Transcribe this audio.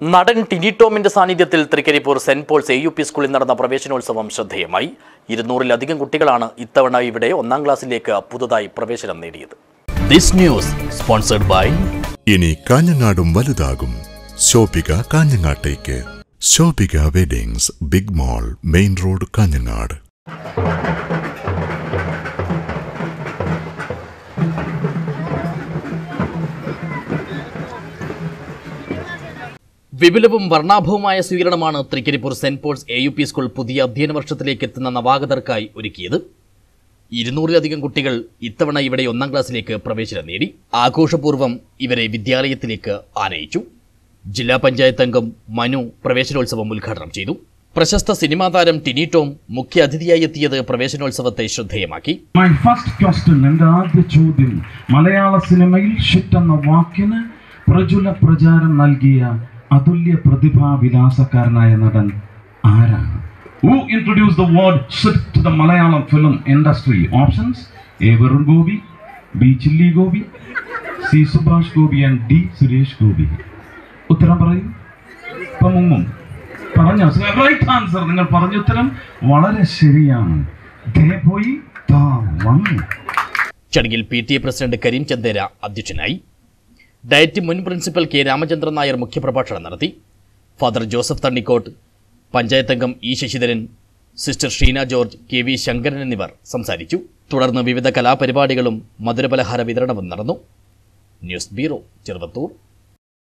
നടൻ ടിനി ടോമിന്റെ സാന്നിധ്യത്തിൽ Thrikaripur Saint Paul's A U P സ്കൂളിൽ നടന്ന പ്രവേശനോത്സവം ശ്രദ്ധേയമായി ഇരുന്നൂറിലധികം കുട്ടികളാണ് ഇത്തവണ ഇവിടെ ഒന്നാം ക്ലാസ്സിലേക്ക് പുതുതായി പ്രവേശനം നേടിയത് ദിസ് ന്യൂസ് സ്പോൺസർഡ് ബൈ ഇനി കാഞ്ഞങ്ങാടും വലുതാകും ശോഭിക കാഞ്ഞങ്ങാട്ടേക്ക് Shobhika weddings big mall main road Kanhangad വിപുലവും വർണ്ണാഭവുമായ സ്വീകരണമാണ് Thrikaripur Saint Paul's A U P school പുതിയ അധ്യയന വർഷത്തിലേക്ക് എത്തുന്ന നവാഗതർക്കായി ഒരുക്കിയത് ഇരുന്നൂറിലധികം കുട്ടികൾ ഇത്തവണ ഇവിടെ ഒന്നാം ക്ലാസ്സിലേക്ക് പ്രവേശനം നേടി ആഘോഷപൂർവ്വം ഇവരെ വിദ്യാലയത്തിലേക്ക് ആനയിച്ചു ജില്ലാ പഞ്ചായത്ത് അംഗം മനു പ്രവേശനോത്സവം ഉദ്ഘാടനം ചെയ്തു പ്രശസ്ത സിനിമാ താരം ടിനി ടോം മുഖ്യ അതിഥിയായി എത്തിയത് പ്രവേശനോത്സവത്തെ ശ്രദ്ധേയമാക്കി മൈ ഫസ്റ്റ് ക്വസ്റ്റ്യൻ എൻ്റെ ആദ്യ ചോദ്യം മലയാള സിനിമയിൽ ഷിറ്റ് എന്ന വാക്കിന് പ്രചുല പ്രചാരം നൽകിയ അതുല്യ പ്രതിഭാവിലാസക്കാരനായ നടൻ ആരാണ് who introduce the word shit to the Malayalam film industry options A വെറും Gopi B chilli Gopi C Subhash Gopi and D Suresh Gopi ഉത്തരം പറയൂ ഇപ്പൊ മുങ്ങും പറഞ്ഞോ റൈറ്റ് ആൻസർ നിങ്ങൾ പറഞ്ഞ ഉത്തരം വളരെ ശരിയാണ് ദേ പോയി താ വന്നു ചടങ്ങിൽ P T A president Karim Chandera അധ്യക്ഷനായി ഡയറ്റ് മുൻ പ്രിൻസിപ്പൽ കെ രാമചന്ദ്രൻ നായർ മുഖ്യപ്രഭാഷണം നടത്തി ഫാദർ ജോസഫ് തണ്ണിക്കോട്ട് പഞ്ചായത്ത് അംഗം E Sasidharan sister Sheena George K V Sankaran എന്നിവർ സംസാരിച്ചു തുടർന്ന് വിവിധ കലാപരിപാടികളും മധുരപലഹാര വിതരണവും നടന്നു ന്യൂസ് ബ്യൂറോ ചെറുവത്തൂർ